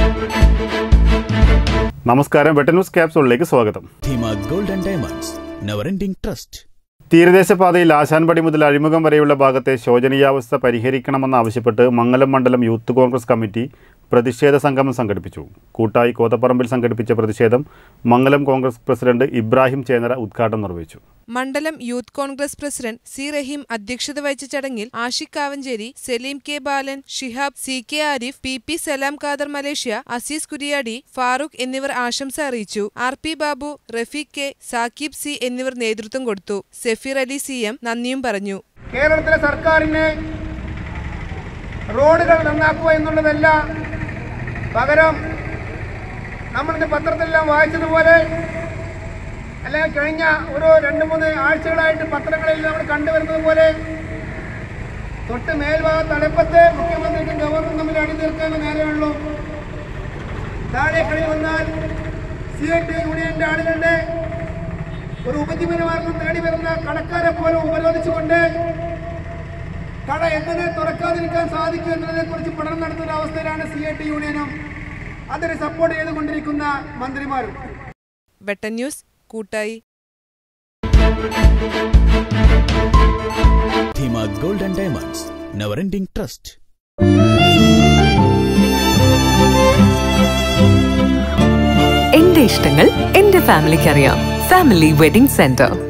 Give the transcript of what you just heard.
നമസ്കാരം വെട്ട ന്യൂസ് ക്യാപ്സൂളിലേക്ക് സ്വാഗതം Dheema gold and diamonds never ending trust തീരദേശപാതയിൽ ആശാൻപടി മുതൽ അഴിമുഖം വരെയുള്ള ഭാഗത്തെ ശോചനീയാവസ്ഥ പരിഹരിക്കണമെന്നാവശ്യപ്പെട്ട് മംഗലം മണ്ഡലം യൂത്ത് കോൺഗ്രസ് കമ്മിറ്റി പ്രതിഷേധ സംഗമം സംഘടിപ്പിച്ചു കൂട്ടായി കോതപ്പറമ്പിൽ സംഘടിപ്പിച്ച പ്രതിഷേധം മംഗലം കോൺഗ്രസ് പ്രസിഡന്റ് ഇബ്രാഹിം ചേനര ഉദ്ഘാടനം നിർവഹിച്ചു മണ്ഡലം youth Congress president C Raheem അധ്യക്ഷത വഹിച്ച ചടങ്ങിൽ Ashiq Kavancheri Saleem K Balan Shihab C K Arif P P Salam Khader Malaysia Azeez Kuriyadi Farooq എന്നിവർ ആശംസ അറിയിച്ചു R P Babu Rafeeq K Saqib C എന്നിവർ നേതൃത്വം കൊടുത്തു സഫീർ അലി സി എം നന്ദിയും പറഞ്ഞു കേരളത്തിലെ സർക്കാരിന് റോഡുകൾ നന്നാക്കുക എന്നുള്ളതല്ല പകരം നമ്മളിന്ന് പത്രത്തിലെല്ലാം വായിച്ചതുപോലെ അല്ലെങ്കിൽ കഴിഞ്ഞ ഒരു രണ്ട് മൂന്ന് ആഴ്ചകളായിട്ട് പത്രങ്ങളിൽ നമ്മൾ കണ്ടുവരുന്നത് പോലെ തൊട്ട് മേൽഭാഗത്ത് തലപ്പത്ത് മുഖ്യമന്ത്രിക്കും ഗവർണറും തമ്മിൽ അണിനിർത്തേണ്ട നേരെയുള്ളൂ താഴെ കളി വന്നാൽ സി ഐ ടി യൂണിയന്റെ ആളുകളുടെ ഒരു ഉപജീവനമാർഗം തേടി വരുന്ന കടക്കാരെ പോലും ഉപരോധിച്ചുകൊണ്ട് കട എങ്ങനെ തുറക്കാതിരിക്കാൻ സാധിക്കും എന്നതിനെ കുറിച്ച് പഠനം നടത്തുന്ന അവസ്ഥയിലാണ് സി ഐ ടി യൂണിയനും അതിനെ സപ്പോർട്ട് ചെയ്തുകൊണ്ടിരിക്കുന്ന മന്ത്രിമാരും വെട്ടൻ news Koottayi Dheema gold and diamonds never ending trust എന്റെ ഇഷ്ടങ്ങൾ എന്റെ ഫാമിലിക്ക് അറിയാം ഫാമിലി വെഡിംഗ് സെന്റർ